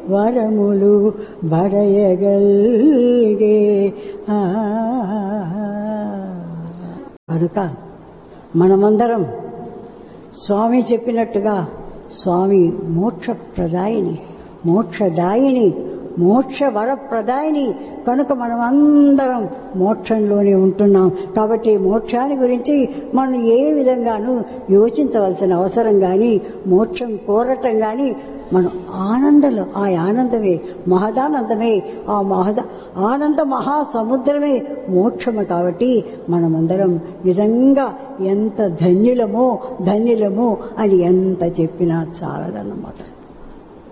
వరములు బడయగల్గే ఆ. కనుక మనమందరం స్వామి చెప్పినట్టుగా స్వామి మోక్షప్రదాయిని మోక్షదాయిని మోక్ష వరప్రదాయిని కనుక మనం అందరం మోక్షంలోనే ఉంటున్నాం కాబట్టి మోక్షాన్ని గురించి మనం ఏ విధంగానూ యోచించవలసిన అవసరం కానీ మోక్షం కోరటం కానీ మనం ఆనందంలో ఆ ఆనందమే మహదానందమే ఆ మహద ఆనంద మహాసముద్రమే మోక్షము కాబట్టి మనమందరం నిజంగా ఎంత ధన్యులమో ధన్యులమో అని ఎంత చెప్పినా చాలదన్నమాట